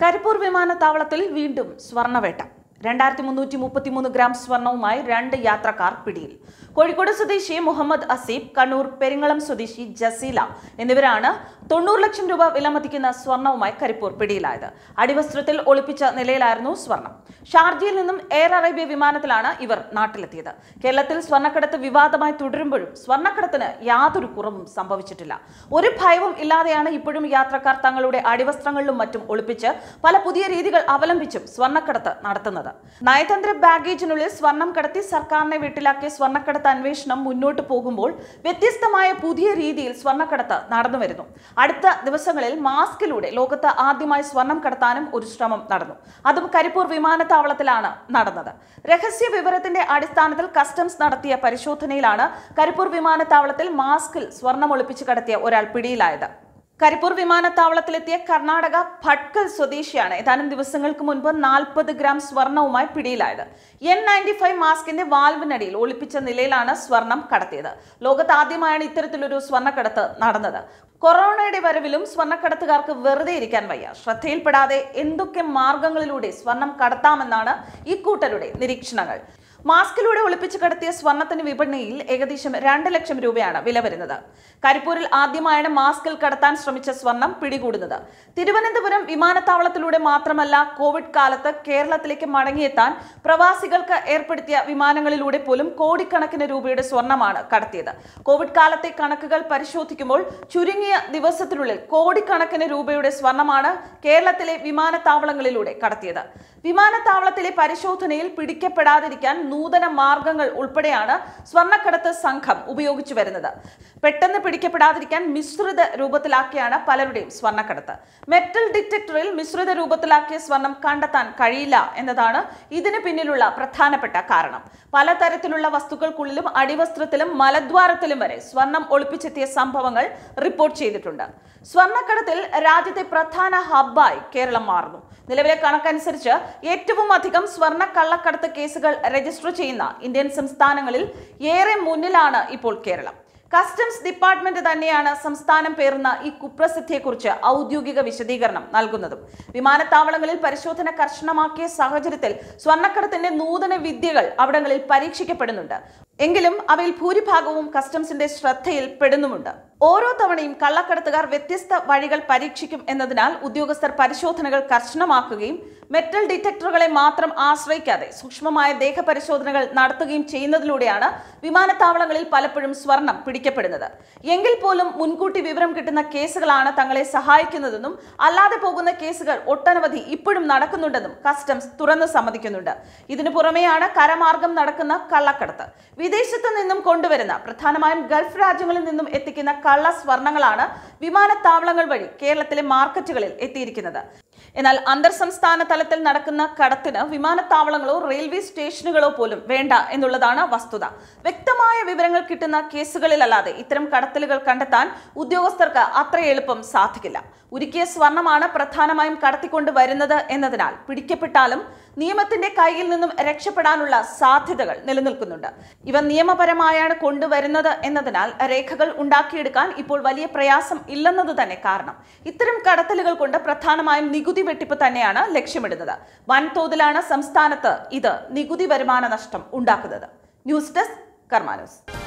കരിപ്പൂർ വിമാനത്താവളത്തിൽ വീണ്ടും സ്വർണ്ണവേട്ട രണ്ടായിരത്തി മുന്നൂറ്റി മുപ്പത്തിമൂന്ന് ഗ്രാം സ്വർണവുമായി രണ്ട് യാത്രക്കാർ പിടിയിൽ കോഴിക്കോട് സ്വദേശി മുഹമ്മദ് അസീബ് കണ്ണൂർ പെരിങ്ങളം സ്വദേശി ജസീല എന്നിവരാണ് തൊണ്ണൂറ് ലക്ഷം രൂപ വിലമതിക്കുന്ന സ്വർണവുമായി കരിപ്പൂർ പിടിയിലായത് അടിവസ്ത്രത്തിൽ ഒളിപ്പിച്ച നിലയിലായിരുന്നു സ്വർണം ഷാർജയിൽ നിന്നും എയർ അറേബ്യ വിമാനത്തിലാണ് ഇവർ നാട്ടിലെത്തിയത് കേരളത്തിൽ സ്വർണ്ണക്കടത്ത് വിവാദമായി തുടരുമ്പോഴും സ്വർണ്ണക്കടത്തിന് യാതൊരു കുറവും സംഭവിച്ചിട്ടില്ല ഒരു ഭയവും ഇല്ലാതെയാണ് ഇപ്പോഴും യാത്രക്കാർ തങ്ങളുടെ അടിവസ്ത്രങ്ങളിലും മറ്റും ഒളിപ്പിച്ച് പല പുതിയ രീതികൾ അവലംബിച്ചും സ്വർണ്ണക്കടത്ത് നടത്തുന്നത് നയതന്ത്ര ബാഗേജിനുള്ളിൽ സ്വർണം കടത്തി സർക്കാരിനെ വീട്ടിലാക്കിയ സ്വർണ്ണക്കടത്ത് അന്വേഷണം മുന്നോട്ട് പോകുമ്പോൾ വ്യത്യസ്തമായ പുതിയ രീതിയിൽ സ്വർണ്ണക്കടത്ത് നടന്നു വരുന്നു അടുത്ത ദിവസങ്ങളിൽ മാസ്കിലൂടെ ലോകത്ത് ആദ്യമായി സ്വർണം കടത്താനും ഒരു ശ്രമം നടന്നു അതും കരിപ്പൂർ വിമാനത്താവളത്തിലാണ് നടന്നത് രഹസ്യ വിവരത്തിന്റെ അടിസ്ഥാനത്തിൽ കസ്റ്റംസ് നടത്തിയ പരിശോധനയിലാണ് കരിപ്പൂർ വിമാനത്താവളത്തിൽ മാസ്കിൽ സ്വർണം ഒളിപ്പിച്ച് കടത്തിയ ഒരാൾ പിടിയിലായത് കരിപ്പൂർ വിമാനത്താവളത്തിലെത്തിയ കർണാടക ഭട്കൽ സ്വദേശിയാണ് ഏതാനും ദിവസങ്ങൾക്ക് മുൻപ് നാൽപ്പത് ഗ്രാം സ്വർണവുമായി പിടിയിലായത് എൻ നയൻറ്റി ഫൈവ് മാസ്കിന്റെ വാൽവിനടിയിൽ ഒളിപ്പിച്ച നിലയിലാണ് സ്വർണം കടത്തിയത് ലോകത്ത് ആദ്യമായാണ് ഇത്തരത്തിലൊരു സ്വർണ്ണക്കടത്ത് നടന്നത് കൊറോണയുടെ വരവിലും സ്വർണ്ണക്കടത്തുകാർക്ക് വെറുതെ ഇരിക്കാൻ വയ്യ ശ്രദ്ധയിൽപ്പെടാതെ എന്തൊക്കെ മാർഗങ്ങളിലൂടെ സ്വർണം കടത്താമെന്നാണ് ഇക്കൂട്ടരുടെ നിരീക്ഷണങ്ങൾ മാസ്കിലൂടെ ഒളിപ്പിച്ച് കടത്തിയ സ്വർണത്തിന് വിപണിയിൽ ഏകദേശം രണ്ട് ലക്ഷം രൂപയാണ് വില വരുന്നത് കരിപ്പൂരിൽ ആദ്യമായാണ് മാസ്കിൽ കടത്താൻ ശ്രമിച്ച സ്വർണം പിടികൂടുന്നത് തിരുവനന്തപുരം വിമാനത്താവളത്തിലൂടെ മാത്രമല്ല കോവിഡ് കാലത്ത് കേരളത്തിലേക്ക് മടങ്ങിയെത്താൻ പ്രവാസികൾക്ക് ഏർപ്പെടുത്തിയ വിമാനങ്ങളിലൂടെ പോലും കോടിക്കണക്കിന് രൂപയുടെ സ്വർണമാണ് കടത്തിയത് കോവിഡ് കാലത്തെ കണക്കുകൾ പരിശോധിക്കുമ്പോൾ ചുരുങ്ങിയ ദിവസത്തിനുള്ളിൽ കോടിക്കണക്കിന് രൂപയുടെ സ്വർണമാണ് കേരളത്തിലെ വിമാനത്താവളങ്ങളിലൂടെ കടത്തിയത് വിമാനത്താവളത്തിലെ പരിശോധനയിൽ പിടിക്കപ്പെടാതിരിക്കാൻ നൂതന മാർഗങ്ങൾ ഉൾപ്പെടെയാണ് സ്വർണ്ണക്കടത്ത് സംഘം ഉപയോഗിച്ചു വരുന്നത് പെട്ടെന്ന് പിടിക്കപ്പെടാതിരിക്കാൻ മിശ്രിത രൂപത്തിലാക്കിയാണ് പലരുടെയും സ്വർണ്ണക്കടത്ത് മെറ്റൽ ഡിറ്റക്ടറിൽ മിശ്രിത രൂപത്തിലാക്കിയ സ്വർണം കണ്ടെത്താൻ കഴിയില്ല എന്നതാണ് ഇതിന് പിന്നിലുള്ള പ്രധാനപ്പെട്ട കാരണം പലതരത്തിലുള്ള വസ്തുക്കൾക്കുള്ളിലും അടിവസ്ത്രത്തിലും മലദ്വാരത്തിലും വരെ സ്വർണം ഒളിപ്പിച്ചെത്തിയ സംഭവങ്ങൾ റിപ്പോർട്ട് ചെയ്തിട്ടുണ്ട് സ്വർണ്ണക്കടത്തിൽ രാജ്യത്തെ പ്രധാന ഹബ്ബായി കേരളം മാറുന്നു നിലവിലെ കണക്കനുസരിച്ച് ഏറ്റവും അധികം സ്വർണ്ണ കള്ളക്കടത്ത് കേസുകൾ രജിസ്റ്റർ ചെയ്യുന്ന ഇന്ത്യൻ സംസ്ഥാനങ്ങളിൽ ഏറെ മുന്നിലാണ് ഇപ്പോൾ കേരളം കസ്റ്റംസ് ഡിപ്പാർട്ട്മെന്റ് തന്നെയാണ് സംസ്ഥാനം പേറുന്ന ഈ കുപ്രസിദ്ധിയെക്കുറിച്ച് ഔദ്യോഗിക വിശദീകരണം നൽകുന്നതും വിമാനത്താവളങ്ങളിൽ പരിശോധന കർശനമാക്കിയ സാഹചര്യത്തിൽ സ്വർണ്ണക്കടത്തിന്റെ നൂതന വിദ്യകൾ അവിടങ്ങളിൽ പരീക്ഷിക്കപ്പെടുന്നുണ്ട് എങ്കിലും അവയിൽ ഭൂരിഭാഗവും കസ്റ്റംസിന്റെ ശ്രദ്ധയിൽ പെടുന്നുമുണ്ട് ഓരോ തവണയും കള്ളക്കടത്തുകാർ വ്യത്യസ്ത വഴികൾ പരീക്ഷിക്കും എന്നതിനാൽ ഉദ്യോഗസ്ഥർ പരിശോധനകൾ കർശനമാക്കുകയും മെറ്റൽ ഡിറ്റക്ടറുകളെ മാത്രം ആശ്രയിക്കാതെ സൂക്ഷ്മമായ ദേഹപരിശോധനകൾ നടത്തുകയും ചെയ്യുന്നതിലൂടെയാണ് വിമാനത്താവളങ്ങളിൽ പലപ്പോഴും സ്വർണം പിടിക്കപ്പെടുന്നത് എങ്കിൽ പോലും മുൻകൂട്ടി വിവരം കിട്ടുന്ന കേസുകളാണ് തങ്ങളെ സഹായിക്കുന്നതെന്നും അല്ലാതെ പോകുന്ന കേസുകൾ ഒട്ടനവധി ഇപ്പോഴും നടക്കുന്നുണ്ടെന്നും കസ്റ്റംസ് തുറന്നു സമ്മതിക്കുന്നുണ്ട് ഇതിനു പുറമെയാണ് കരമാർഗം നടക്കുന്ന കള്ളക്കടത്ത് വിദേശത്തു നിന്നും കൊണ്ടുവരുന്ന പ്രധാനമായും ഗൾഫ് രാജ്യങ്ങളിൽ നിന്നും എത്തിക്കുന്ന കള്ള സ്വർണങ്ങളാണ് വിമാനത്താവളങ്ങൾ വഴി കേരളത്തിലെ മാർക്കറ്റുകളിൽ എത്തിയിരിക്കുന്നത് എന്നാൽ അന്തർ സംസ്ഥാന തലത്തിൽ നടക്കുന്ന കടത്തിന് വിമാനത്താവളങ്ങളോ റെയിൽവേ സ്റ്റേഷനുകളോ പോലും വേണ്ട എന്നുള്ളതാണ് വസ്തുത വ്യക്തമായ വിവരങ്ങൾ കിട്ടുന്ന കേസുകളിലല്ലാതെ ഇത്തരം കടത്തലുകൾ കണ്ടെത്താൻ ഉദ്യോഗസ്ഥർക്ക് അത്ര എളുപ്പം സാധിക്കില്ല ഉരുക്കിയ സ്വർണമാണ് പ്രധാനമായും കടത്തിക്കൊണ്ട് വരുന്നത് എന്നതിനാൽ പിടിക്കപ്പെട്ടാലും നിയമത്തിന്റെ കയ്യിൽ നിന്നും രക്ഷപ്പെടാനുള്ള സാധ്യതകൾ നിലനിൽക്കുന്നുണ്ട് ഇവ നിയമപരമായാണ് കൊണ്ടുവരുന്നത് എന്നതിനാൽ രേഖകൾ ഉണ്ടാക്കിയെടുക്കാൻ ഇപ്പോൾ വലിയ പ്രയാസം ഇല്ലെന്നത് തന്നെ കാരണം ഇത്തരം കടത്തലുകൾ കൊണ്ട് പ്രധാനമായും നികുതി വെട്ടിപ്പ് തന്നെയാണ് ലക്ഷ്യമിടുന്നത് വൻതോതിലാണ് സംസ്ഥാനത്ത് ഇത് നികുതി വരുമാന നഷ്ടം ഉണ്ടാക്കുന്നത് ന്യൂസ് ഡെസ്ക് കർമാനൂസ്